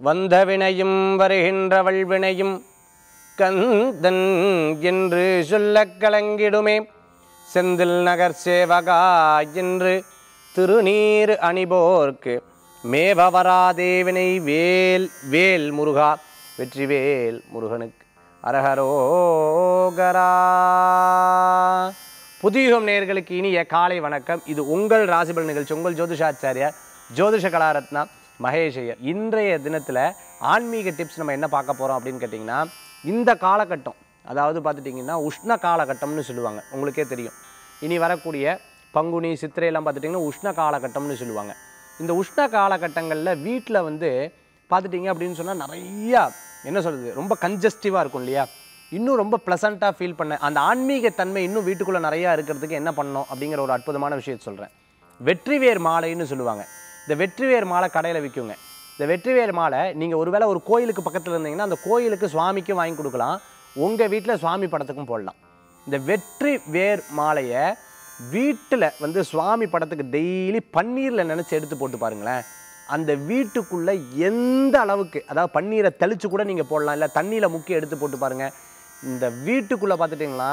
வந்த வினையும் வருகின்றவள் வினையும் கந்தன் என்று சொல்லக் கலங்கிடுமே செந்தில் நகர் சேவகா என்று திருநீர் அணிபோர்க்கு மேவவராதேவினை வேல் வேல் முருகா வெற்றிவேல் முருகனுக்கு அரஹரோகரா புதியுகம் நேயர்களுக்கு இனிய காலை வணக்கம் இது உங்கள் ராசிபல் நிகழ்ச்சி உங்கள் ஜோதிஷாச்சாரியார் ஜோதிஷ கலாரத்னா மகேஷ் ஐயர் இன்றைய தினத்தில் ஆன்மீக டிப்ஸ் நம்ம என்ன பார்க்க போகிறோம் அப்படின்னு கேட்டிங்கன்னா இந்த காலகட்டம் அதாவது பார்த்துட்டிங்கன்னா உஷ்ண காலகட்டம்னு சொல்லுவாங்க உங்களுக்கே தெரியும் இனி வரக்கூடிய பங்குனி சித்திரையெல்லாம் பார்த்துட்டிங்கன்னா உஷ்ண காலகட்டம்னு சொல்லுவாங்க இந்த உஷ்ண காலகட்டங்களில் வீட்டில் வந்து பார்த்துட்டிங்க அப்படின்னு சொன்னால் நிறையா என்ன சொல்கிறது ரொம்ப கன்ஜஸ்டிவாக இருக்கும் இல்லையா இன்னும் ரொம்ப ப்ளசண்ட்டாக ஃபீல் பண்ண அந்த ஆன்மீக தன்மை இன்னும் வீட்டுக்குள்ளே நிறையா இருக்கிறதுக்கு என்ன பண்ணணும் அப்படிங்கிற ஒரு அற்புதமான விஷயத்தை சொல்கிறேன் வெற்றிவேர் மாலைன்னு சொல்லுவாங்க இந்த வெற்றிவேர் மாலை கடையில் விற்குங்க இந்த வெற்றிவேர் மாலை நீங்கள் ஒருவேளை ஒரு கோயிலுக்கு பக்கத்தில் இருந்தீங்கன்னா அந்த கோயிலுக்கு சுவாமிக்கும் வாங்கி கொடுக்கலாம் உங்கள் வீட்டில் சுவாமி படத்துக்கும் போடலாம் இந்த வெற்றி வேர் மாலையை வீட்டில் வந்து சுவாமி படத்துக்கு டெய்லி பன்னீரில் நினச்சி எடுத்து போட்டு பாருங்களேன் அந்த வீட்டுக்குள்ளே எந்த அளவுக்கு அதாவது பன்னீரை தெளித்து கூட நீங்கள் போடலாம் இல்லை தண்ணியில் முக்கி எடுத்து போட்டு பாருங்கள் இந்த வீட்டுக்குள்ளே பார்த்துட்டிங்களா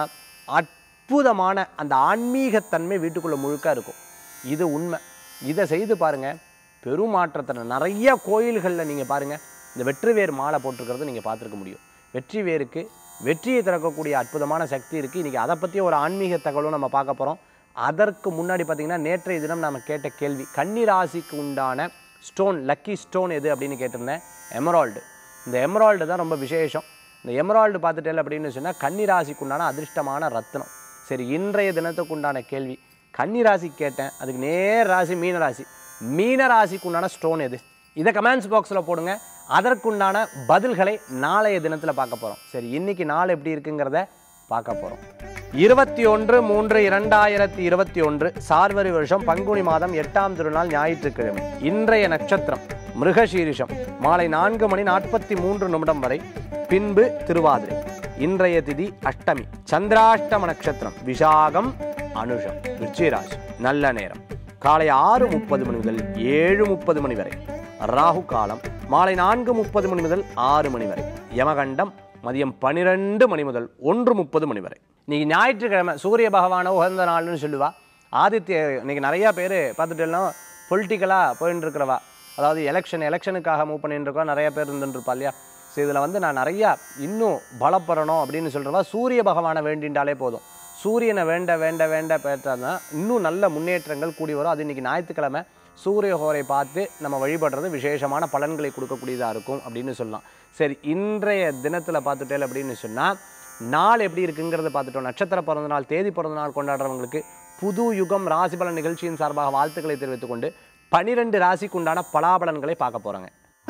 அற்புதமான அந்த ஆன்மீகத்தன்மை வீட்டுக்குள்ளே முழுக்க இருக்கும் இது உண்மை இதை செய்து பாருங்கள் பெருமாற்றத்தை நிறைய கோயில்களில் நீங்கள் பாருங்கள் இந்த வெற்றிவேர் மாலை போட்டிருக்கிறத நீங்கள் பார்த்துருக்க முடியும் வெற்றிவேருக்கு வெற்றியை திறக்கக்கூடிய அற்புதமான சக்தி இருக்குது இன்றைக்கி அதை பற்றி ஒரு ஆன்மீக தகவலும் நம்ம பார்க்க போகிறோம் அதற்கு முன்னாடி பார்த்திங்கன்னா நேற்றைய தினம் நம்ம கேட்ட கேள்வி கன்னிராசிக்கு உண்டான ஸ்டோன் லக்கி ஸ்டோன் எது அப்படின்னு கேட்டிருந்தேன் எமரால்டு இந்த எமரால்டு தான் ரொம்ப விசேஷம் இந்த எமரால்டு பார்த்துட்டேன் அப்படின்னு சொன்னால் கன்னிராசிக்கு உண்டான அதிர்ஷ்டமான ரத்னம் சரி இன்றைய தினத்துக்கு உண்டான கேள்வி கன்னிராசி கேட்டேன் அதுக்கு நேர் ராசி மீனராசி மீனராசிக்கு உண்டான ஸ்டோன் எது இதை கமெண்ட்ஸ் பாக்ஸில் போடுங்க அதற்குண்டான பதில்களை நாளைய தினத்தில் பார்க்க போகிறோம் சரி இன்னைக்கு நாள் எப்படி இருக்குங்கிறத பார்க்க போகிறோம் இருபத்தி ஒன்று மூன்று இரண்டாயிரத்தி இருபத்தி ஒன்று சார்வரி வருஷம் பங்குனி மாதம் எட்டாம் திருநாள் ஞாயிற்றுக்கிழமை இன்றைய நட்சத்திரம் மிருகசீரிஷம் மாலை நான்கு மணி நாற்பத்தி மூன்று நிமிடம் வரை பின்பு திருவாதிரை இன்றைய திதி அஷ்டமி சந்திராஷ்டம நட்சத்திரம் விஷாகம் அனுஷம் விருச்சிராசி நல்ல நேரம் காலை ஆறு முப்பது மணி முதல் ஏழு முப்பது மணி வரை ராகு காலம் மாலை நான்கு முப்பது மணி முதல் ஆறு மணி வரை யமகண்டம் மதியம் பன்னிரெண்டு மணி முதல் ஒன்று முப்பது மணி வரை இன்னைக்கு ஞாயிற்றுக்கிழமை சூரிய பகவான உகந்த நாள்னு சொல்லுவா ஆதித்ய இன்னைக்கு நிறையா பேர் பார்த்துட்டேன்னா பொலிட்டிக்கலாக போயின்னு இருக்கிறவா அதாவது எலெக்ஷன் எலெக்ஷனுக்காக மூவ் பண்ணிட்டு இருக்கோம் நிறைய பேர் இருந்துட்டு இருப்பா இல்லையா ஸோ இதில் வந்து நான் நிறையா இன்னும் பலப்படணும் அப்படின்னு சொல்கிறவா சூரிய பகவானை வேண்டின்றாலே போதும் சூரியனை வேண்ட வேண்ட வேண்ட பெற்றால் இன்னும் நல்ல முன்னேற்றங்கள் கூடி வரும் அது இன்றைக்கி ஞாயிற்றுக்கிழமை சூரிய ஹோரை பார்த்து நம்ம வழிபடுறது விசேஷமான பலன்களை கொடுக்கக்கூடியதாக இருக்கும் அப்படின்னு சொல்லலாம் சரி இன்றைய தினத்தில் பார்த்துட்டேன் அப்படின்னு சொன்னால் நாள் எப்படி இருக்குங்கிறத பார்த்துட்டோம் நட்சத்திர பிறந்த நாள் தேதி பிறந்த நாள் கொண்டாடுறவங்களுக்கு புது யுகம் ராசிபலன் நிகழ்ச்சியின் சார்பாக வாழ்த்துக்களை தெரிவித்துக் கொண்டு பனிரெண்டு ராசிக்கு உண்டான பலாபலன்களை பார்க்க போகிறாங்க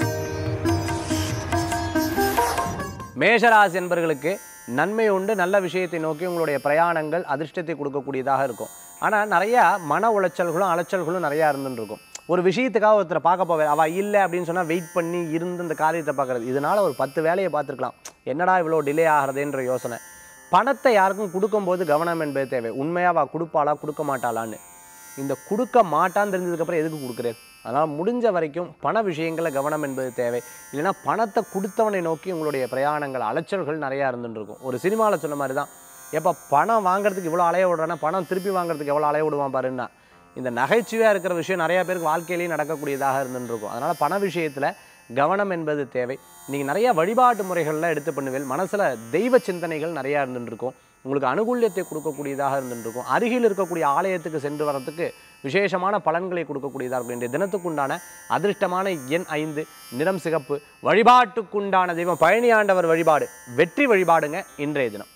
மேஷராசி என்பர்களுக்கு நன்மை உண்டு நல்ல விஷயத்தை நோக்கி உங்களுடைய பிரயாணங்கள் அதிர்ஷ்டத்தை கொடுக்கக்கூடியதாக இருக்கும் ஆனால் நிறையா மன உளைச்சல்களும் அலைச்சல்களும் நிறையா இருந்துட்டு இருக்கும் ஒரு விஷயத்துக்காக ஒருத்தரை பார்க்க போவேன் அவள் இல்லை அப்படின்னு சொன்னால் வெயிட் பண்ணி இருந்து இந்த காரியத்தை பார்க்குறது இதனால் ஒரு பத்து வேலையை பார்த்துருக்கலாம் என்னடா இவ்வளோ டிலே ஆகிறதுன்ற யோசனை பணத்தை யாருக்கும் கொடுக்கும்போது கவனம் என்பது தேவை உண்மையாக அவள் கொடுப்பாளா கொடுக்க மாட்டாளான்னு இந்த கொடுக்க மாட்டான்னு தெரிஞ்சதுக்கப்புறம் எதுக்கு கொடுக்குறேன் அதனால் முடிஞ்ச வரைக்கும் பண விஷயங்களில் கவனம் என்பது தேவை இல்லைன்னா பணத்தை கொடுத்தவனை நோக்கி உங்களுடைய பிரயாணங்கள் அலைச்சல்கள் நிறையா இருந்துட்டு இருக்கும் ஒரு சினிமாவில் சொன்ன மாதிரி தான் எப்போ பணம் வாங்குறதுக்கு இவ்வளோ அலைய விடுறானா பணம் திருப்பி வாங்குறதுக்கு எவ்வளோ அலைய விடுவான் பாருன்னா இந்த நகைச்சுவையாக இருக்கிற விஷயம் நிறையா பேருக்கு வாழ்க்கையிலேயும் நடக்கக்கூடியதாக இருந்துட்டு இருக்கும் அதனால் பண விஷயத்தில் கவனம் என்பது தேவை நீங்கள் நிறைய வழிபாட்டு முறைகள்லாம் எடுத்து பண்ணுவேன் மனசில் தெய்வ சிந்தனைகள் நிறையா இருந்துட்டு இருக்கும் உங்களுக்கு அனுகூல்யத்தை கொடுக்கக்கூடியதாக இருந்துட்டு இருக்கும் அருகில் இருக்கக்கூடிய ஆலயத்துக்கு சென்று வரத்துக்கு விசேஷமான பலன்களை கொடுக்கக்கூடியதாக இருக்கும் இன்றைய தினத்துக்குண்டான அதிர்ஷ்டமான எண் ஐந்து நிறம் சிகப்பு வழிபாட்டுக்குண்டான தெய்வம் பழனி ஆண்டவர் வழிபாடு வெற்றி வழிபாடுங்க இன்றைய தினம்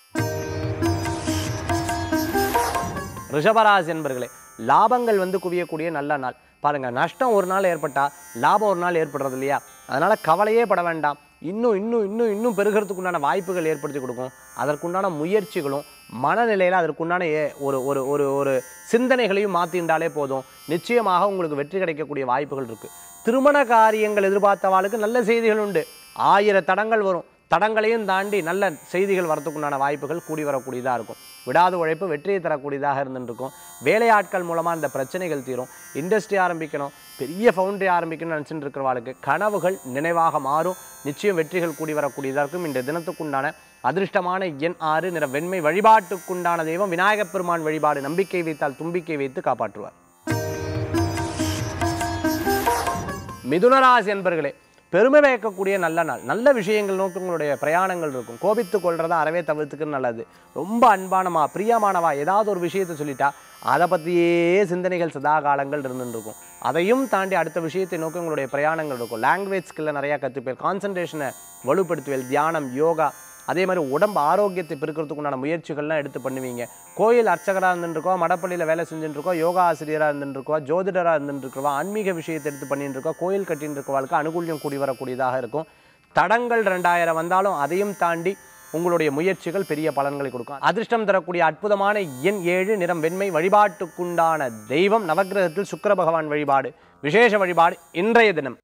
ரிஷபராசி என்பர்களே லாபங்கள் வந்து குவியக்கூடிய நல்ல நாள் பாருங்கள் நஷ்டம் ஒரு நாள் ஏற்பட்டால் லாபம் ஒரு நாள் ஏற்படுறது இல்லையா அதனால் கவலையே பட வேண்டாம் இன்னும் இன்னும் இன்னும் இன்னும் பெருகிறதுக்குண்டான வாய்ப்புகள் ஏற்படுத்தி கொடுக்கும் அதற்குண்டான முயற்சிகளும் மனநிலையில் அதற்குண்டான ஏ- ஒரு ஒரு ஒரு ஒரு சிந்தனைகளையும் மாற்றிண்டாலே போதும் நிச்சயமாக உங்களுக்கு வெற்றி கிடைக்கக்கூடிய வாய்ப்புகள் இருக்குது திருமண காரியங்கள் எதிர்பார்த்தவாளுக்கு நல்ல செய்திகள் உண்டு ஆயிரம் தடங்கள் வரும் தடங்களையும் தாண்டி நல்ல செய்திகள் வரத்துக்குண்டான வாய்ப்புகள் கூடி வரக்கூடியதாக இருக்கும் விடாத உழைப்பு வெற்றியை தரக்கூடியதாக இருந்துருக்கும் வேலையாட்கள் மூலமாக இந்த பிரச்சனைகள் தீரும் இண்டஸ்ட்ரி ஆரம்பிக்கணும் பெரிய ஃபவுண்டரி ஆரம்பிக்கணும்னு நினச்சிட்டு இருக்கிறவாளுக்கு கனவுகள் நினைவாக மாறும் நிச்சயம் வெற்றிகள் கூடி வரக்கூடியதாக இருக்கும் இந்த தினத்துக்குண்டான அதிர்ஷ்டமான எண் ஆறு நிற வெண்மை வழிபாட்டுக்குண்டான தெய்வம் விநாயகப் பெருமான் வழிபாடு நம்பிக்கை வைத்தால் தும்பிக்கை வைத்து காப்பாற்றுவார் மிதுனராசி என்பர்களே பெருமை வைக்கக்கூடிய நல்ல நாள் நல்ல விஷயங்கள் நோக்கி உங்களுடைய பிரயாணங்கள் இருக்கும் கோபித்து கொள்றத அறவே தவிர்த்துக்கிறது நல்லது ரொம்ப அன்பானமா பிரியமானவா ஏதாவது ஒரு விஷயத்தை சொல்லிட்டா அதை பற்றியே சிந்தனைகள் சதா காலங்கள் இருந்துட்டு இருக்கும் அதையும் தாண்டி அடுத்த விஷயத்தை நோக்கி உங்களுடைய பிரயாணங்கள் இருக்கும் லாங்குவேஜ் ஸ்கில்லை நிறையா கற்றுப்பேன் கான்சன்ட்ரேஷனை வலுப்படுத்துவேல் தியானம் யோகா அதே மாதிரி உடம்பு ஆரோக்கியத்தை பெருக்கிறதுக்கு உண்டான முயற்சிகள்லாம் எடுத்து பண்ணுவீங்க கோயில் அர்ச்சகராக இருந்துருக்கோம் மடப்பள்ளியில் வேலை செஞ்சுட்டு இருக்கோம் யோகா ஆசிரியராக இருந்துருக்கோம் ஜோதிடராக இருந்துருக்கோம் ஆன்மீக விஷயத்தை எடுத்து பண்ணிட்டு இருக்கோம் கோயில் கட்டின்னு இருக்கவாளுக்கு அனுகூல்யம் கூடி வரக்கூடியதாக இருக்கும் தடங்கள் ரெண்டாயிரம் வந்தாலும் அதையும் தாண்டி உங்களுடைய முயற்சிகள் பெரிய பலன்களை கொடுக்கும் அதிர்ஷ்டம் தரக்கூடிய அற்புதமான எண் ஏழு நிறம் வெண்மை வழிபாட்டுக்குண்டான தெய்வம் நவக்கிரகத்தில் சுக்கிர பகவான் வழிபாடு விசேஷ வழிபாடு இன்றைய தினம்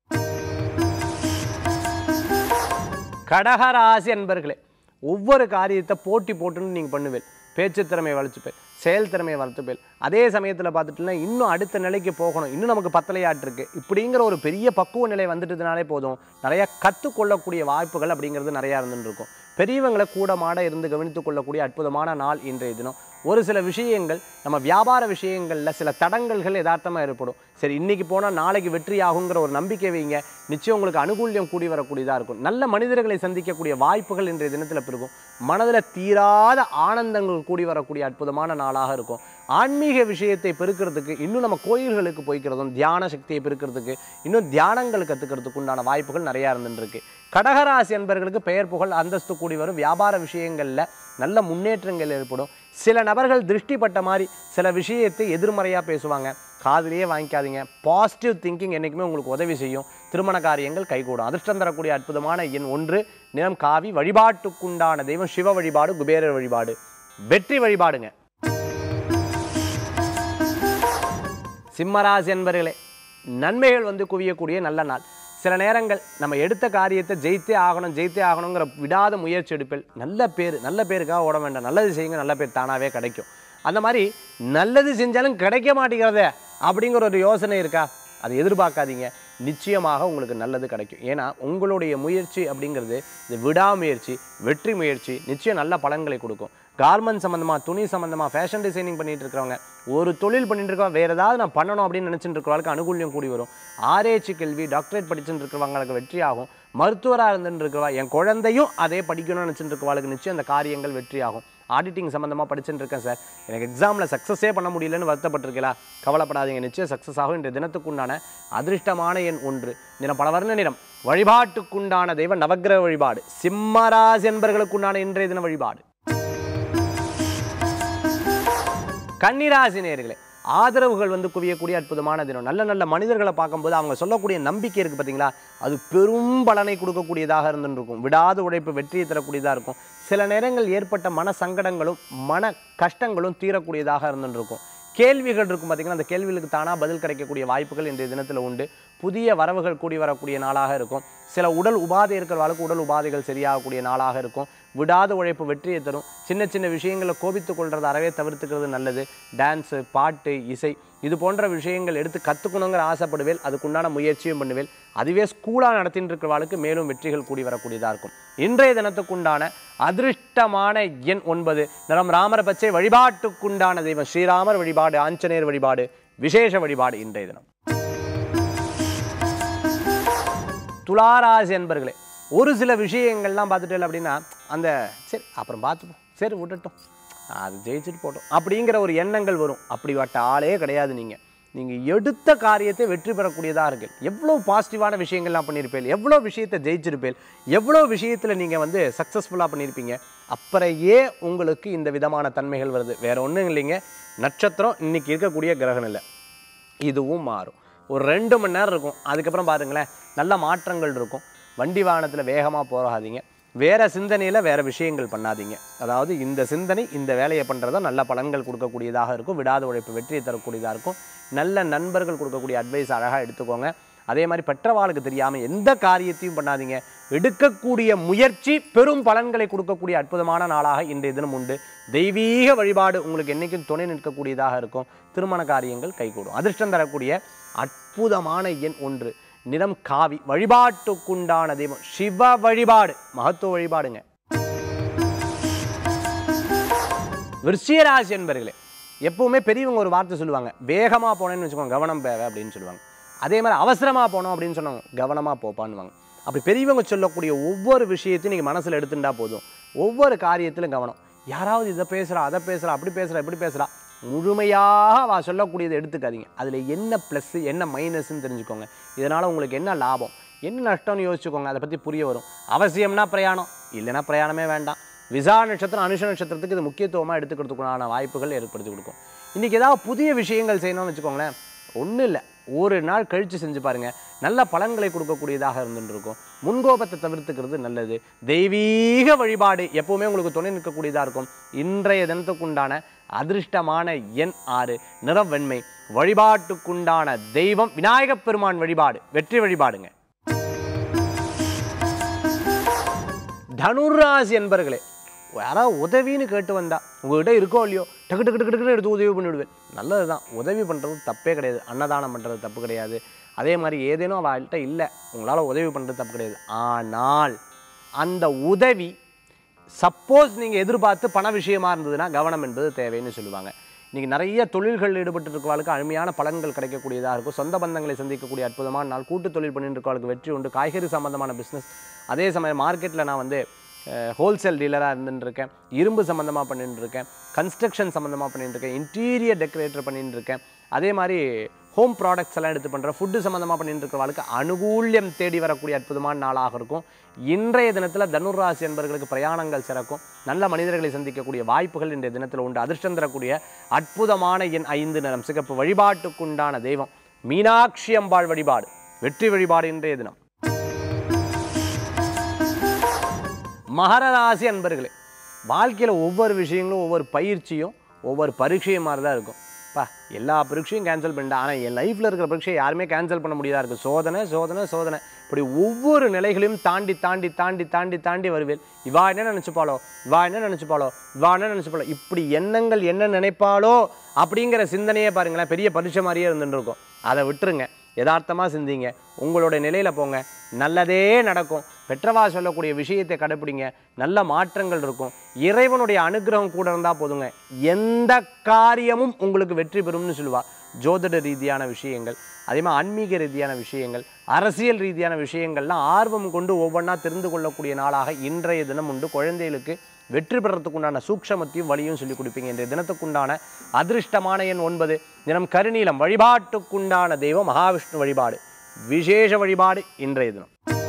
கடகராசி அன்பர்களே ஒவ்வொரு காரியத்தை போட்டி போட்டுன்னு நீங்கள் பண்ணுவேன் பேச்சு திறமையை வளர்த்துப்பேன் செயல் திறமையை வளர்த்துப்பேன் அதே சமயத்தில் பார்த்துட்டுனா இன்னும் அடுத்த நிலைக்கு போகணும் இன்னும் நமக்கு பத்தலையாட்டு இருக்கு இப்படிங்கிற ஒரு பெரிய பக்குவ நிலை வந்துட்டதுனாலே போதும் நிறைய கற்றுக்கொள்ளக்கூடிய வாய்ப்புகள் அப்படிங்கிறது நிறையா இருந்துட்டு இருக்கும் பெரியவங்களை கூட மாட இருந்து கவனித்துக் கொள்ளக்கூடிய அற்புதமான நாள் இன்றைய தினம் ஒரு சில விஷயங்கள் நம்ம வியாபார விஷயங்களில் சில தடங்கல்கள் யதார்த்தமாக ஏற்படும் சரி இன்னைக்கு போனால் நாளைக்கு வெற்றி ஆகுங்கிற ஒரு நம்பிக்கை வைங்க நிச்சயம் உங்களுக்கு அனுகூல்யம் கூடி வரக்கூடியதாக இருக்கும் நல்ல மனிதர்களை சந்திக்கக்கூடிய வாய்ப்புகள் இன்றைய தினத்தில் பெருகும் மனதில் தீராத ஆனந்தங்கள் கூடி வரக்கூடிய அற்புதமான நாளாக இருக்கும் ஆன்மீக விஷயத்தை பெருக்கிறதுக்கு இன்னும் நம்ம கோயில்களுக்கு போய்க்கிறதும் தியான சக்தியை பெருக்கிறதுக்கு இன்னும் தியானங்கள் கற்றுக்கிறதுக்கு உண்டான வாய்ப்புகள் நிறையா இருந்துருக்கு கடகராசி என்பவர்களுக்கு பெயர் புகழ் அந்தஸ்து கூடி வரும் வியாபார விஷயங்களில் நல்ல முன்னேற்றங்கள் ஏற்படும் சில நபர்கள் திருஷ்டிப்பட்ட மாதிரி சில விஷயத்தை எதிர்மறையாக பேசுவாங்க காதுலயே வாங்கிக்காதீங்க பாசிட்டிவ் திங்கிங் என்றைக்குமே உங்களுக்கு உதவி செய்யும் திருமண காரியங்கள் கைகூடும் அதிர்ஷ்டம் தரக்கூடிய அற்புதமான எண் ஒன்று நிறம் காவி வழிபாட்டுக்குண்டான தெய்வம் சிவ வழிபாடு குபேரர் வழிபாடு வெற்றி வழிபாடுங்க சிம்மராசி என்பர்களே நன்மைகள் வந்து குவியக்கூடிய நல்ல நாள் சில நேரங்கள் நம்ம எடுத்த காரியத்தை ஜெயித்தே ஆகணும் ஜெயித்தே ஆகணுங்கிற விடாத முயற்சி எடுப்பில் நல்ல பேர் நல்ல பேருக்காக ஓட வேண்டாம் நல்லது செய்யுங்க நல்ல பேர் தானாகவே கிடைக்கும் அந்த மாதிரி நல்லது செஞ்சாலும் கிடைக்க மாட்டேங்கிறதே அப்படிங்கிற ஒரு யோசனை இருக்கா அதை எதிர்பார்க்காதீங்க நிச்சயமாக உங்களுக்கு நல்லது கிடைக்கும் ஏன்னா உங்களுடைய முயற்சி அப்படிங்கிறது இது விடாமுயற்சி வெற்றி முயற்சி நிச்சயம் நல்ல பலன்களை கொடுக்கும் கார்மெண்ட் சம்மந்தமாக துணி சம்மந்தமாக ஃபேஷன் டிசைனிங் பண்ணிட்டு இருக்கிறவங்க ஒரு தொழில் பண்ணிட்டு இருக்கோம் வேறு ஏதாவது நான் பண்ணணும் அப்படின்னு நினச்சிட்டு இருக்கிறவங்களுக்கு அனுகூல்யம் கூடி வரும் ஆராய்ச்சி கல்வி டாக்டரேட் படிச்சுட்டு இருக்கிறவங்களுக்கு வெற்றி ஆகும் மருத்துவராக இருந்துட்டு இருக்கிறவா என் குழந்தையும் அதே படிக்கணும்னு நினச்சிட்டு இருக்கிறவங்களுக்கு நிச்சயம் அந்த காரியங்கள் வெற்றி ஆகும் ஆடிட்டிங் சம்மந்தமாக படிச்சுட்டு இருக்கேன் சார் எனக்கு எக்ஸாமில் சக்ஸஸே பண்ண முடியலன்னு வருத்தப்பட்டிருக்கீங்களா கவலைப்படாதீங்க நிச்சயம் சக்ஸஸ் ஆகும் இன்றைய தினத்துக்குண்டான அதிர்ஷ்டமான எண் ஒன்று நிறம் பல வர்ண நிறம் வழிபாட்டுக்குண்டான தெய்வ நவக்கிரக வழிபாடு சிம்மராசி என்பர்களுக்குண்டான இன்றைய தின வழிபாடு கன்னிராசி நேர்களே ஆதரவுகள் வந்து குவியக்கூடிய அற்புதமான தினம் நல்ல நல்ல மனிதர்களை பார்க்கும்போது அவங்க சொல்லக்கூடிய நம்பிக்கை இருக்குது பார்த்தீங்களா அது பெரும் பலனை கொடுக்கக்கூடியதாக இருந்துருக்கும் விடாத உழைப்பு வெற்றியை தரக்கூடியதாக இருக்கும் சில நேரங்கள் ஏற்பட்ட மன சங்கடங்களும் மன கஷ்டங்களும் தீரக்கூடியதாக இருந்துருக்கும் கேள்விகள் இருக்கும் பார்த்தீங்கன்னா அந்த கேள்விகளுக்கு தானாக பதில் கிடைக்கக்கூடிய வாய்ப்புகள் இன்றைய தினத்தில் உண்டு புதிய வரவுகள் கூடி வரக்கூடிய நாளாக இருக்கும் சில உடல் உபாதை இருக்கிறவர்களுக்கு உடல் உபாதைகள் சரியாகக்கூடிய நாளாக இருக்கும் விடாத உழைப்பு வெற்றியை தரும் சின்ன சின்ன விஷயங்களை கோபித்து கொள்றதை அறவே தவிர்த்துக்கிறது நல்லது டான்ஸு பாட்டு இசை இது போன்ற விஷயங்கள் எடுத்து கற்றுக்கணுங்கிற ஆசைப்படுவேல் அதுக்குண்டான முயற்சியும் பண்ணுவேல் அதுவே ஸ்கூலாக நடத்திட்டு இருக்கிறவாளுக்கு மேலும் வெற்றிகள் கூடி வரக்கூடியதாக இருக்கும் இன்றைய தினத்துக்குண்டான அதிர்ஷ்டமான எண் ஒன்பது நிறம் ராமர் பச்சை வழிபாட்டுக்குண்டான தெய்வம் ஸ்ரீராமர் வழிபாடு ஆஞ்சநேயர் வழிபாடு விசேஷ வழிபாடு இன்றைய தினம் துளாராசி என்பர்களே ஒரு சில விஷயங்கள்லாம் பார்த்துட்டு அப்படின்னா அந்த சரி அப்புறம் பார்த்துப்போம் சரி விட்டுட்டோம் அது ஜெயிச்சுட்டு போட்டோம் அப்படிங்கிற ஒரு எண்ணங்கள் வரும் அப்படிப்பட்ட ஆளே கிடையாது நீங்கள் நீங்கள் எடுத்த காரியத்தை வெற்றி பெறக்கூடியதாக இருக்கு எவ்வளோ பாசிட்டிவான விஷயங்கள்லாம் பண்ணியிருப்பேன் எவ்வளோ விஷயத்தை ஜெயிச்சிருப்பேன் எவ்வளோ விஷயத்தில் நீங்கள் வந்து சக்ஸஸ்ஃபுல்லாக பண்ணியிருப்பீங்க அப்புறையே உங்களுக்கு இந்த விதமான தன்மைகள் வருது வேற ஒன்றும் இல்லைங்க நட்சத்திரம் இன்னைக்கு இருக்கக்கூடிய கிரகம் இல்லை இதுவும் மாறும் ஒரு ரெண்டு மணி நேரம் இருக்கும் அதுக்கப்புறம் பாருங்களேன் நல்ல மாற்றங்கள் இருக்கும் வண்டி வாகனத்தில் வேகமாக போகாதீங்க வேறு சிந்தனையில் வேறு விஷயங்கள் பண்ணாதீங்க அதாவது இந்த சிந்தனை இந்த வேலையை பண்ணுறதா நல்ல பலன்கள் கொடுக்கக்கூடியதாக இருக்கும் விடாத உழைப்பு வெற்றியை தரக்கூடியதாக இருக்கும் நல்ல நண்பர்கள் கொடுக்கக்கூடிய அட்வைஸ் அழகாக எடுத்துக்கோங்க அதே மாதிரி பெற்றவாளுக்கு தெரியாமல் எந்த காரியத்தையும் பண்ணாதீங்க எடுக்கக்கூடிய முயற்சி பெரும் பலன்களை கொடுக்கக்கூடிய அற்புதமான நாளாக இன்றைய தினம் உண்டு தெய்வீக வழிபாடு உங்களுக்கு என்றைக்கும் துணை நிற்கக்கூடியதாக இருக்கும் திருமண காரியங்கள் கைகூடும் அதிர்ஷ்டம் தரக்கூடிய அற்புதமான எண் ஒன்று நிறம் காவி வழிபாட்டுக்குண்டான தெய்வம் சிவ வழிபாடு மகத்துவ வழிபாடுங்க விருச்சிகராசி என்பர்களே எப்பவுமே பெரியவங்க ஒரு வார்த்தை சொல்லுவாங்க வேகமாக போனேன்னு வச்சுக்கோங்க கவனம் தேவை அப்படின்னு சொல்லுவாங்க அதே மாதிரி அவசரமாக போனோம் அப்படின்னு சொன்னாங்க கவனமாக போப்பான்னுவாங்க அப்படி பெரியவங்க சொல்லக்கூடிய ஒவ்வொரு விஷயத்தையும் நீங்கள் மனசில் எடுத்துட்டா போதும் ஒவ்வொரு காரியத்திலும் கவனம் யாராவது இதை பேசுகிறா அதை பேசுகிறா அப்படி பேசுகிறா இப்படி பேசுகிறா முழுமையாக அவ சொல்லக்கூடியதை எடுத்துக்காதீங்க அதில் என்ன ப்ளஸ்ஸு என்ன மைனஸ்ன்னு தெரிஞ்சுக்கோங்க இதனால் உங்களுக்கு என்ன லாபம் என்ன நஷ்டம்னு யோசிச்சுக்கோங்க அதை பற்றி புரிய வரும் அவசியம்னா பிரயாணம் இல்லைன்னா பிரயாணமே வேண்டாம் விசா நட்சத்திரம் அனுஷ நட்சத்திரத்துக்கு இது முக்கியத்துவமாக எடுத்துக்கிறதுக்குண்டான வாய்ப்புகள் ஏற்படுத்தி கொடுக்கும் இன்றைக்கி ஏதாவது புதிய விஷயங்கள் செய்யணும்னு வச்சுக்கோங்களேன் ஒன்றும் இல்லை ஒரு நாள் கழித்து செஞ்சு பாருங்க நல்ல பலன்களை கொடுக்கக்கூடியதாக இருந்துட்டு இருக்கும் முன்கோபத்தை தவிர்த்துக்கிறது நல்லது தெய்வீக வழிபாடு எப்பவுமே உங்களுக்கு துணை நிற்கக்கூடியதாக இருக்கும் இன்றைய தினத்துக்குண்டான அதிர்ஷ்டமான எண் ஆறு நிறம் வெண்மை வழிபாட்டுக்குண்டான தெய்வம் விநாயகப் பெருமான் வழிபாடு வெற்றி வழிபாடுங்க தனுராசி என்பர்களே யாராவது உதவின்னு கேட்டு வந்தா உங்ககிட்ட இருக்கோ இல்லையோ டக்கு டக்கு டக்கு டக்குன்னு எடுத்து உதவி பண்ணிவிடுவேன் நல்லது தான் உதவி பண்ணுறது தப்பே கிடையாது அன்னதானம் பண்ணுறது தப்பு கிடையாது அதே மாதிரி ஏதேனும் அவள்கிட்ட இல்லை உங்களால் உதவி பண்ணுறது தப்பு கிடையாது ஆனால் அந்த உதவி சப்போஸ் நீங்கள் எதிர்பார்த்து பண விஷயமா இருந்ததுன்னா கவனம் என்பது தேவைன்னு சொல்லுவாங்க இன்றைக்கி நிறைய தொழில்களில் ஈடுபட்டு இருக்கவளுக்கு அருமையான பலன்கள் கிடைக்கக்கூடியதாக இருக்கும் சொந்த பந்தங்களை சந்திக்கக்கூடிய அற்புதமான நாள் கூட்டு தொழில் பண்ணிட்டு இருக்கவளுக்கு வெற்றி உண்டு காய்கறி சம்பந்தமான பிஸ்னஸ் அதே சமயம் மார்க்கெட்டில் நான் வந்து ஹோல்சேல் டீலராக இருந்துட்டு இருக்கேன் இரும்பு சம்மந்தமாக பண்ணிட்டு இருக்கேன் கன்ஸ்ட்ரக்ஷன் சம்மந்தமாக பண்ணிட்டு இருக்கேன் இன்டீரியர் டெக்கரேட்டர் பண்ணிட்டு இருக்கேன் அதே மாதிரி ஹோம் ப்ராடக்ட்ஸ் எல்லாம் எடுத்து பண்ணுறேன் ஃபுட்டு சம்மந்தமாக பண்ணிட்டு இருக்கிறவளுக்கு அனுகூல்யம் தேடி வரக்கூடிய அற்புதமான நாளாக இருக்கும் இன்றைய தினத்தில் தனுராசி என்பவர்களுக்கு பிரயாணங்கள் சிறக்கும் நல்ல மனிதர்களை சந்திக்கக்கூடிய வாய்ப்புகள் இன்றைய தினத்தில் உண்டு அதிர்ஷ்டம் தரக்கூடிய அற்புதமான எண் ஐந்து நிறம் சிகப்பு வழிபாட்டுக்குண்டான தெய்வம் மீனாட்சி அம்பாள் வழிபாடு வெற்றி வழிபாடு இன்றைய தினம் மகர ராசி அன்பர்களே வாழ்க்கையில் ஒவ்வொரு விஷயங்களும் ஒவ்வொரு பயிற்சியும் ஒவ்வொரு பரீட்சையும் மாதிரி தான் இருக்கும் பா எல்லா பரீட்சையும் கேன்சல் பண்ணிட்டேன் ஆனால் என் லைஃப்பில் இருக்கிற பரீட்சையை யாருமே கேன்சல் பண்ண முடியாதா இருக்குது சோதனை சோதனை சோதனை இப்படி ஒவ்வொரு நிலைகளையும் தாண்டி தாண்டி தாண்டி தாண்டி தாண்டி வருவேன் இவா என்ன நினச்சிப்பாளோ இவா என்ன நினச்சிப்பாளோ இவா என்ன நினச்சிப்பாளோ இப்படி எண்ணங்கள் என்ன நினைப்பாளோ அப்படிங்கிற சிந்தனையே பாருங்களேன் பெரிய பரீட்சை மாதிரியே இருந்துட்டு இருக்கும் அதை விட்டுருங்க யதார்த்தமாக சிந்திங்க உங்களோட நிலையில் போங்க நல்லதே நடக்கும் பெற்றவா சொல்லக்கூடிய விஷயத்தை கடைப்பிடிங்க நல்ல மாற்றங்கள் இருக்கும் இறைவனுடைய அனுகிரகம் கூட இருந்தால் போதுங்க எந்த காரியமும் உங்களுக்கு வெற்றி பெறும்னு சொல்லுவா ஜோதிட ரீதியான விஷயங்கள் அதே மாதிரி ஆன்மீக ரீதியான விஷயங்கள் அரசியல் ரீதியான விஷயங்கள்லாம் ஆர்வம் கொண்டு ஒவ்வொன்றா தெரிந்து கொள்ளக்கூடிய நாளாக இன்றைய தினம் உண்டு குழந்தைகளுக்கு வெற்றி பெறத்துக்கு உண்டான சூக்ஷமத்தையும் வழியும் சொல்லிக் கொடுப்பீங்க இன்றைய தினத்துக்குண்டான அதிர்ஷ்டமான எண் ஒன்பது தினம் கருநீலம் வழிபாட்டுக்குண்டான தெய்வம் மகாவிஷ்ணு வழிபாடு விசேஷ வழிபாடு இன்றைய தினம்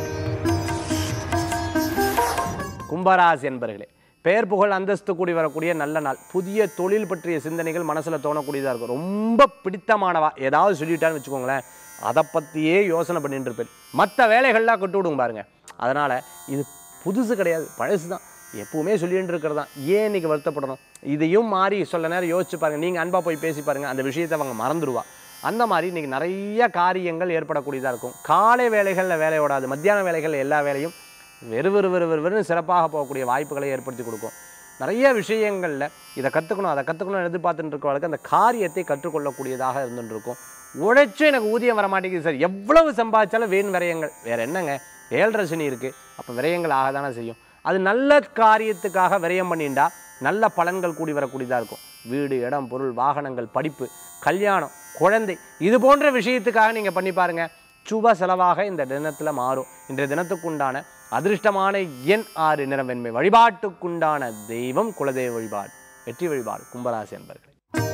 கும்பராசி என்பர்களே பெயர் புகழ் அந்தஸ்து கூடி வரக்கூடிய நல்ல நாள் புதிய தொழில் பற்றிய சிந்தனைகள் மனசில் தோணக்கூடியதாக இருக்கும் ரொம்ப பிடித்தமானவா ஏதாவது சொல்லிட்டான்னு வச்சுக்கோங்களேன் அதை பற்றியே யோசனை பண்ணிட்டு இருப்பேன் மற்ற வேலைகள்லாம் கொட்டு விடுங்க பாருங்க அதனால் இது புதுசு கிடையாது பழசு தான் எப்பவுமே சொல்லிட்டு இருக்கிறது தான் ஏன் இன்னைக்கு வருத்தப்படணும் இதையும் மாறி சொல்ல நேரம் யோசிச்சு பாருங்க நீங்கள் அன்பாக போய் பேசி பாருங்க அந்த விஷயத்தை அவங்க மறந்துடுவா அந்த மாதிரி இன்னைக்கு நிறைய காரியங்கள் ஏற்படக்கூடியதாக இருக்கும் காலை வேலைகளில் வேலை ஓடாது மத்தியான வேலைகளில் எல்லா வேலையும் வெறு வெறு வெறு வெறு வெறுன்னு சிறப்பாக போகக்கூடிய வாய்ப்புகளை ஏற்படுத்தி கொடுக்கும் நிறைய விஷயங்களில் இதை கற்றுக்கணும் அதை கற்றுக்கணும் எதிர்பார்த்துட்டு இருக்கவங்களுக்கு அந்த காரியத்தை கற்றுக்கொள்ளக்கூடியதாக இருந்துட்டு இருக்கும் உழைச்சும் எனக்கு ஊதியம் வர மாட்டேங்குது சார் எவ்வளவு சம்பாதிச்சாலும் வீண் விரயங்கள் வேற என்னங்க ஏழரை சனி இருக்குது அப்போ விரயங்கள் ஆக தானே செய்யும் அது நல்ல காரியத்துக்காக விரயம் பண்ணிண்டா நல்ல பலன்கள் கூடி வரக்கூடியதாக இருக்கும் வீடு இடம் பொருள் வாகனங்கள் படிப்பு கல்யாணம் குழந்தை இது போன்ற விஷயத்துக்காக நீங்கள் பண்ணி பாருங்க சுப செலவாக இந்த தினத்தில் மாறும் இன்றைய தினத்துக்குண்டான அதிர்ஷ்டமான எண் ஆறு நிறம் வெண்மை வழிபாட்டுக்குண்டான தெய்வம் குலதெய்வ வழிபாடு வெற்றி வழிபாடு கும்பராசி என்பர்களே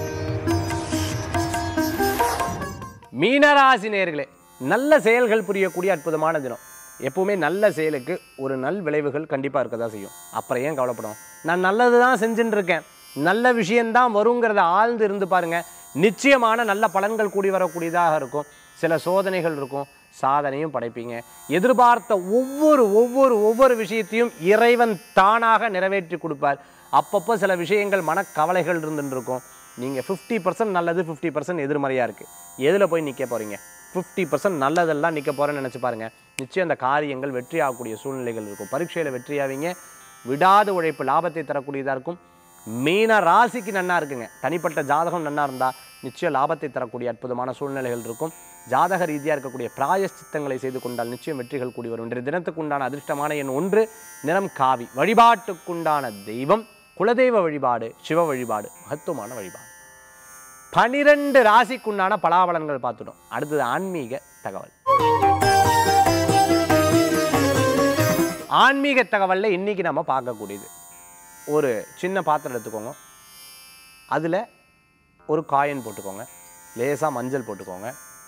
மீனராசி நேர்களே நல்ல செயல்கள் புரியக்கூடிய அற்புதமான தினம் எப்பவுமே நல்ல செயலுக்கு ஒரு நல் விளைவுகள் கண்டிப்பாக இருக்க தான் செய்யும் அப்புறம் ஏன் கவலைப்படும் நான் நல்லது தான் செஞ்சுட்டு இருக்கேன் நல்ல விஷயம்தான் வருங்கிறத ஆழ்ந்து இருந்து பாருங்க நிச்சயமான நல்ல பலன்கள் கூடி வரக்கூடியதாக இருக்கும் சில சோதனைகள் இருக்கும் சாதனையும் படைப்பீங்க எதிர்பார்த்த ஒவ்வொரு ஒவ்வொரு ஒவ்வொரு விஷயத்தையும் இறைவன் தானாக நிறைவேற்றி கொடுப்பார் அப்பப்போ சில விஷயங்கள் மனக்கவலைகள் இருந்துட்டு இருக்கும் நீங்கள் ஃபிஃப்டி பர்சன்ட் நல்லது ஃபிஃப்டி பர்சன்ட் எதிர்மறையாக இருக்குது எதில் போய் நிற்க போகிறீங்க ஃபிஃப்டி பர்சன்ட் நல்லதெல்லாம் நிற்க போகிறேன்னு நினச்சி பாருங்க நிச்சயம் அந்த காரியங்கள் வெற்றி ஆகக்கூடிய சூழ்நிலைகள் இருக்கும் பரீட்சையில் வெற்றியாவீங்க விடாத உழைப்பு லாபத்தை தரக்கூடியதாக இருக்கும் மீன ராசிக்கு நன்னா இருக்குங்க தனிப்பட்ட ஜாதகம் நன்னா இருந்தால் நிச்சயம் லாபத்தை தரக்கூடிய அற்புதமான சூழ்நிலைகள் இருக்கும் ஜாதக ரீதியாக இருக்கக்கூடிய பிராயஷ்சித்தங்களை செய்து கொண்டால் நிச்சயம் வெற்றிகள் கூடி வரும் இன்றைய தினத்துக்கு உண்டான அதிர்ஷ்டமான எண் ஒன்று நிறம் காவி வழிபாட்டுக்குண்டான தெய்வம் குலதெய்வ வழிபாடு சிவ வழிபாடு மகத்துவமான வழிபாடு பனிரெண்டு ராசிக்குண்டான பலாபலன்கள் பார்த்துட்டோம் அடுத்தது ஆன்மீக தகவல் ஆன்மீக தகவலில் இன்னைக்கு நம்ம பார்க்கக்கூடியது ஒரு சின்ன பாத்திரம் எடுத்துக்கோங்க அதில் ஒரு காயின் போட்டுக்கோங்க லேசாக மஞ்சள் போட்டுக்கோங்க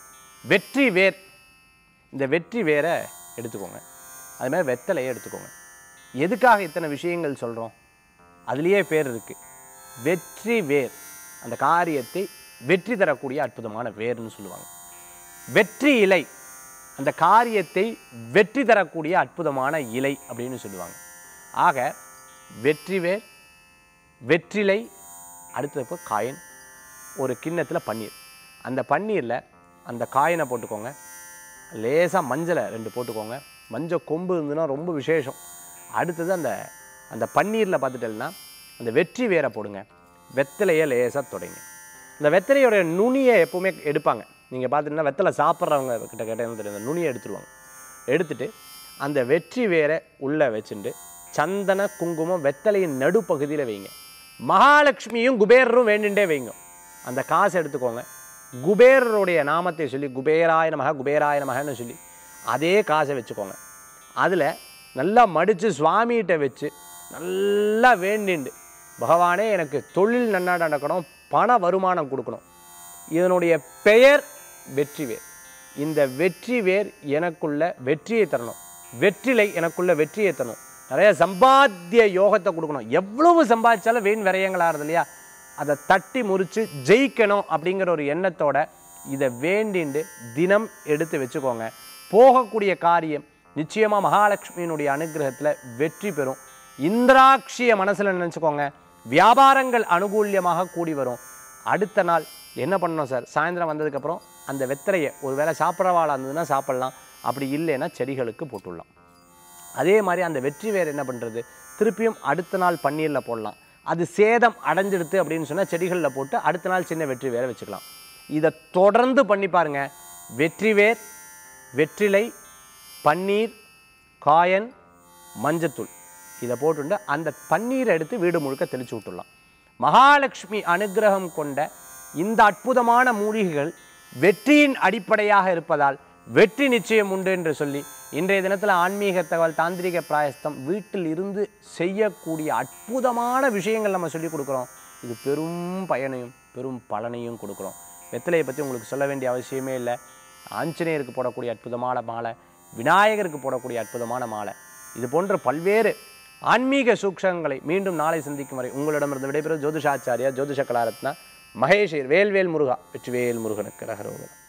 வெற்றி வேர் இந்த வெற்றி வேரை எடுத்துக்கோங்க அது மாதிரி வெத்தலையை எடுத்துக்கோங்க எதுக்காக இத்தனை விஷயங்கள் சொல்கிறோம் அதுலேயே பேர் இருக்குது வெற்றி வேர் அந்த காரியத்தை வெற்றி தரக்கூடிய அற்புதமான வேர்னு சொல்லுவாங்க வெற்றி இலை அந்த காரியத்தை வெற்றி தரக்கூடிய அற்புதமான இலை அப்படின்னு சொல்லுவாங்க ஆக வெற்றி வேர் வெற்றிலை அடுத்தது இப்போ காயின் ஒரு கிண்ணத்தில் பன்னீர் அந்த பன்னீரில் அந்த காயினை போட்டுக்கோங்க லேசாக மஞ்சளை ரெண்டு போட்டுக்கோங்க மஞ்சள் கொம்பு இருந்துன்னா ரொம்ப விசேஷம் அடுத்தது அந்த அந்த பன்னீரில் பார்த்துட்டேன்னா அந்த வெற்றி வேரை போடுங்க வெத்தலையை லேசாக தொடங்க இந்த வெத்தலையோட நுனியை எப்போவுமே எடுப்பாங்க நீங்கள் பார்த்துட்டீங்கன்னா வெத்தலை சாப்பிட்றவங்க கிட்ட கேட்டேன்னு தெரியும் அந்த நுனியை எடுத்துருவாங்க எடுத்துட்டு அந்த வெற்றி வேரை உள்ளே வச்சுட்டு சந்தன குங்குமம் வெத்தலையின் நடுப்பகுதியில் வைங்க மகாலட்சுமியும் குபேரரும் வேண்டுண்டே வைங்க அந்த காசை எடுத்துக்கோங்க குபேரருடைய நாமத்தை சொல்லி குபேராய நமக குபேராய நமகன்னு சொல்லி அதே காசை வச்சுக்கோங்க அதில் நல்லா மடித்து சுவாமிகிட்ட வச்சு நல்லா வேண்டிண்டு பகவானே எனக்கு தொழில் நன்னா நடக்கணும் பண வருமானம் கொடுக்கணும் இதனுடைய பெயர் வெற்றிவேர் இந்த வெற்றிவேர் எனக்குள்ள வெற்றியை தரணும் வெற்றிலை எனக்குள்ள வெற்றியை தரணும் நிறைய சம்பாத்திய யோகத்தை கொடுக்கணும் எவ்வளவு சம்பாதிச்சாலும் வீண் விரயங்களாகிறது இல்லையா அதை தட்டி முறித்து ஜெயிக்கணும் அப்படிங்கிற ஒரு எண்ணத்தோட இதை வேண்டிண்டு தினம் எடுத்து வச்சுக்கோங்க போகக்கூடிய காரியம் நிச்சயமாக மகாலட்சுமியினுடைய அனுகிரகத்தில் வெற்றி பெறும் இந்திராட்சிய மனசில் நினச்சிக்கோங்க வியாபாரங்கள் அனுகூல்யமாக கூடி வரும் அடுத்த நாள் என்ன பண்ணணும் சார் சாயந்தரம் வந்ததுக்கப்புறம் அந்த வெத்தலையை ஒரு வேளை சாப்பிட்றவாளாக இருந்ததுன்னா சாப்பிட்லாம் அப்படி இல்லைன்னா செடிகளுக்கு போட்டுடலாம் அதே மாதிரி அந்த வெற்றி வேர் என்ன பண்ணுறது திருப்பியும் அடுத்த நாள் பன்னீரில் போடலாம் அது சேதம் அடைஞ்சிடுது அப்படின்னு சொன்னால் செடிகளில் போட்டு அடுத்த நாள் சின்ன வெற்றி வேரை வச்சுக்கலாம் இதை தொடர்ந்து பண்ணி பாருங்க வெற்றி வேர் வெற்றிலை பன்னீர் காயன் மஞ்சத்தூள் இதை போட்டுட்டு அந்த பன்னீரை எடுத்து வீடு முழுக்க தெளிச்சு விட்டுடலாம் மகாலட்சுமி அனுக்கிரகம் கொண்ட இந்த அற்புதமான மூலிகைகள் வெற்றியின் அடிப்படையாக இருப்பதால் வெற்றி நிச்சயம் உண்டு என்று சொல்லி இன்றைய தினத்தில் ஆன்மீக தகவல் தாந்திரிக பிராயஸ்தம் வீட்டில் இருந்து செய்யக்கூடிய அற்புதமான விஷயங்கள் நம்ம சொல்லி கொடுக்குறோம் இது பெரும் பயனையும் பெரும் பலனையும் கொடுக்குறோம் வெத்தலையை பற்றி உங்களுக்கு சொல்ல வேண்டிய அவசியமே இல்லை ஆஞ்சநேயருக்கு போடக்கூடிய அற்புதமான மாலை விநாயகருக்கு போடக்கூடிய அற்புதமான மாலை இது போன்ற பல்வேறு ஆன்மீக சூக்ஷங்களை மீண்டும் நாளை சந்திக்கும் வரை உங்களிடமிருந்து விடைபெறும் ஜோதிஷாச்சாரியா ஜோதிஷ கலாரத்னா மகேஷர் வேல்வேல் முருகா வெற்றிவேல் முருகனுக்கு ரகரோகரம்